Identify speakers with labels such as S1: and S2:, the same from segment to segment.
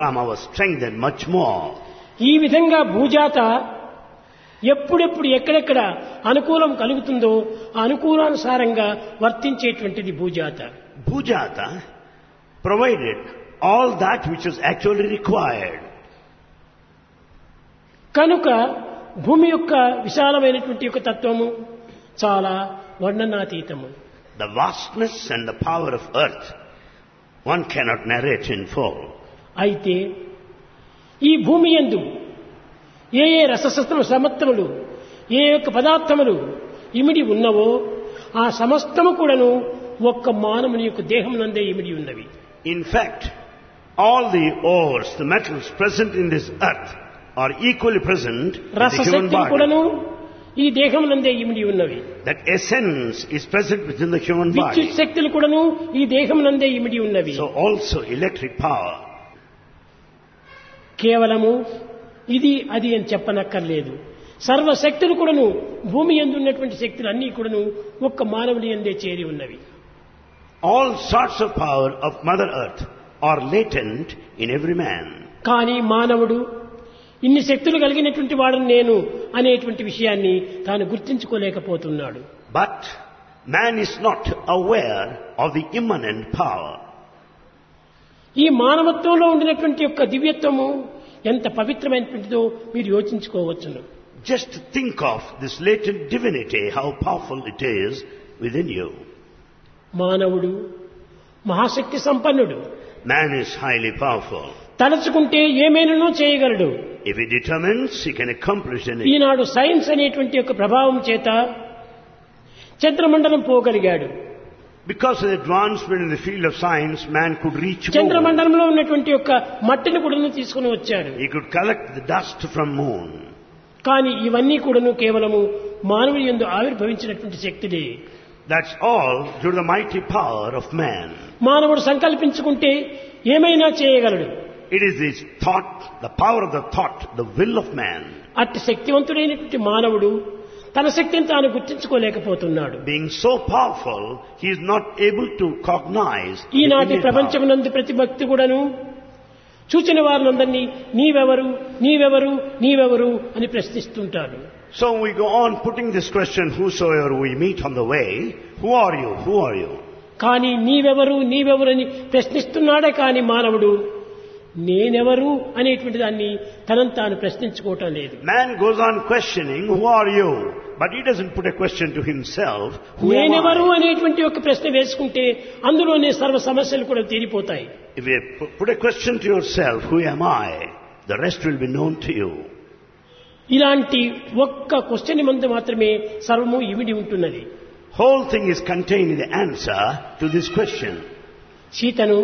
S1: Rama was strengthened much more.
S2: ఈ విధంగా భూజాత ఎప్పుడెప్పుడు ఎక్కడెక్కడ అనుకూలం కలుగుతుందో ఆ అనుకూలానుసారంగా వర్తించేటువంటిది భూజాత
S1: Bhujata provided all that which was actually required.
S2: కనుక భూమి యొక్క విశాలమైనటువంటి యొక్క తత్వము చాలా వర్ణనాతీతము
S1: The vastness and the power of earth, one cannot narrate in full.
S2: అయితే ఈ భూమి యందు ఏ ఏ రససత్వ సమత్వములు ఏ యొక్క పదార్థములు ఇమిడి ఉన్నవో ఆ సమస్తము కూడాను ఒక్క మానవుని యొక్క దేహమునందే ఇమిడి ఉన్నవి
S1: In fact, all the ores, the metals present in this earth are equally present in the human
S2: రసశక్తులు
S1: body.
S2: కూడాను ఈ దేహమునందే ఇమిడి ఉన్నవి
S1: That essence is present within the human
S2: విద్యుత్
S1: body.
S2: శక్తులు కూడాను ఈ దేహమునందే ఇమిడి ఉన్నవి
S1: So also electric power.
S2: కేవలము ఇది అది అని చెప్పనక్కర్లేదు సర్వశక్తులు కూడాను భూమి ఎందు ఉన్నటువంటి శక్తులు అన్నీ కూడాను ఒక్క మానవుని ఎందే చేరి ఉన్నవి
S1: All sorts of power of Mother Earth are latent in every man.
S2: కానీ మానవుడు ఇన్ని శక్తులు కలిగినటువంటి వాడను నేను అనేటువంటి విషయాన్ని తాను గుర్తించుకోలేకపోతున్నాడు
S1: But man is not aware of the immanent power.
S2: ఈ మానవత్వంలో ఉండినటువంటి యొక్క దివ్యత్వము ఎంత పవిత్రమైనటువంటిదో మీరు యోచించుకోవచ్చును
S1: Just think of this latent divinity, how powerful it is within you.
S2: మానవుడు మహాశక్తి సంపన్నుడు
S1: Man is highly powerful.
S2: తలుచుకుంటే ఏమైనానో చేయగలడు
S1: If he determines, he can accomplish anything.
S2: ఈనాడు సైన్స్ అనేటువంటి యొక్క ప్రభావం చేత చంద్రమండలం పోగలిగాడు
S1: Because of the advancement in the field of science, man could reach moon.
S2: చంద్రమండలంలో ఉన్నటువంటి యొక్క మట్టిని కూడా తీసుకుని వచ్చాడు
S1: He could collect the dust from moon.
S2: కానీ ఇవన్నీ కూడాను కేవలము మానవుని ఎందు ఆవిర్భవించినటువంటి శక్తులే
S1: That's all due to the mighty power of man.
S2: మానవుడు సంకల్పించుకుంటే ఏమైనా చేయగలడు
S1: It is this thought, the power of the thought, the will of man.
S2: అట్టి శక్తివంతుడైనటువంటి మానవుడు తన శక్తిని తాను గుర్తించుకోలేకపోతున్నాడు
S1: Being so powerful, he is not able to cognize the
S2: ఈనాటి
S1: innate power.
S2: ప్రపంచమునందు ప్రతి భక్తి కూడాను చూచిన వారినందరినీ నీవెవరు నీవెవరు నీవెవరు అని ప్రశ్నిస్తుంటారు
S1: So we go on putting this question, whosoever we meet on the way, who are you, who are you?
S2: కానీ నీవెవరు నీవెవరు అని ప్రశ్నిస్తున్నాడే కానీ మానవుడు నేనెవరు అనేటువంటి దాన్ని తనను తాను ప్రశ్నించుకోవటం లేదు
S1: Man goes on questioning, who are you? But he doesn't put a question to himself, who am
S2: నేనెవరు
S1: I?
S2: అనేటువంటి ఒక ప్రశ్న వేసుకుంటే అందులోనే సర్వ సమస్యలు కూడా తీరిపోతాయి
S1: If you pu- put a question to yourself, who am I? The rest will be known to you.
S2: ఇలాంటి ఒక్క క్వశ్చన్ మందు మాత్రమే సర్వము ఇమిడి ఉంటున్నది
S1: Whole thing is contained in the answer to this question.
S2: సీతను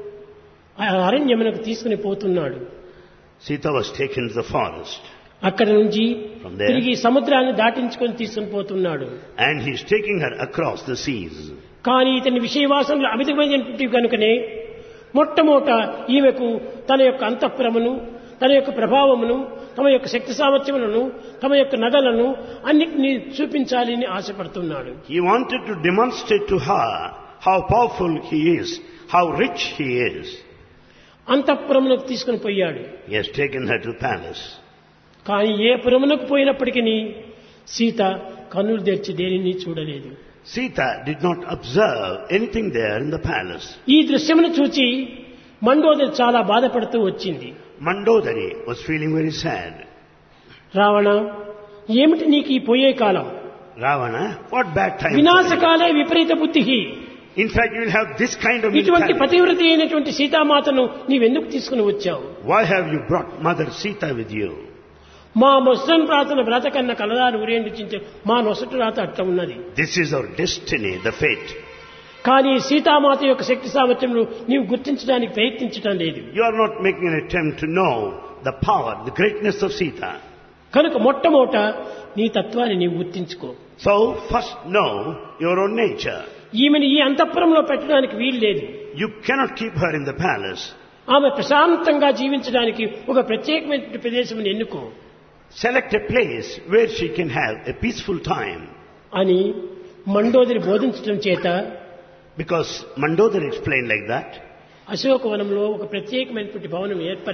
S2: ఆ అరణ్యమునకు తీసుకుని పోతున్నాడు
S1: Sita was taken to the forest
S2: అక్కడ నుంచి
S1: From there.
S2: తిరిగి సముద్రాన్ని దాటించుకొని తీసుకుని పోతున్నాడు
S1: and he's taking her across the seas.
S2: కానీ ఇతని విషయవాసనలు అమితమైనటువంటి కనుకనే మొట్టమొదట ఈమెకు తన యొక్క అంతఃపురమును తన యొక్క ప్రభావమును తమ యొక్క శక్తి సామర్థ్యములను తమ యొక్క నగలను అన్నిటినీ చూపించాలి అని ఆశపడుతున్నాడు
S1: He wanted to demonstrate to her how powerful he is, how rich he is.
S2: అంతఃపురమునకు తీసుకుని పోయాడు
S1: He has taken her to the palace.
S2: కానీ ఏ పురమునకు పోయినప్పటికీ సీత కన్నులు తెరిచి దేనిని చూడలేదు
S1: Sita did not observe anything there in the palace.
S2: ఈ దృశ్యమును చూచి మండోదరి చాలా బాధపడుతూ వచ్చింది
S1: Mandodari was feeling very sad.
S2: Ravana ఏమిటి నీకు ఈ పోయే కాలం
S1: Ravana, what bad time. for you.
S2: వినాశకాలే విపరీత బుద్ధి
S1: In fact, you will have this kind of
S2: ఇటువంటి
S1: mentality.
S2: పతివ్రతి అయినటువంటి సీతామాతను నీవెందుకు తీసుకుని వచ్చావు
S1: Why have you brought Mother Sita with you?
S2: మా ముస్లిం ప్రార్థన వ్రత కన్న కలదారు ఉరేండించే మా నొసటి రాత అట్లా ఉన్నది
S1: This is our destiny, the fate.
S2: కానీ సీతామాత యొక్క శక్తి సామర్థ్యములు నీవు గుర్తించడానికి ప్రయత్నించడం లేదు
S1: You are not making an attempt to know the power, the greatness of Sita.
S2: కనుక మొట్టమొదట నీ తత్వాన్ని నీవు గుర్తించుకో
S1: So, first know your own nature.
S2: ఈమెను ఈ అంతఃపురంలో పెట్టడానికి వీలు లేదు
S1: You cannot keep her in the palace.
S2: ఆమె ప్రశాంతంగా జీవించడానికి ఒక ప్రత్యేకమైన ప్రదేశం ఎన్నుకో
S1: Select a place where she can have a peaceful time.
S2: అని మండోదరి బోధించడం చేత
S1: Because Mandodari explained like that.
S2: అశోకవనంలో ఒక ప్రత్యేకమైనటువంటి భవనం ఏర్పరి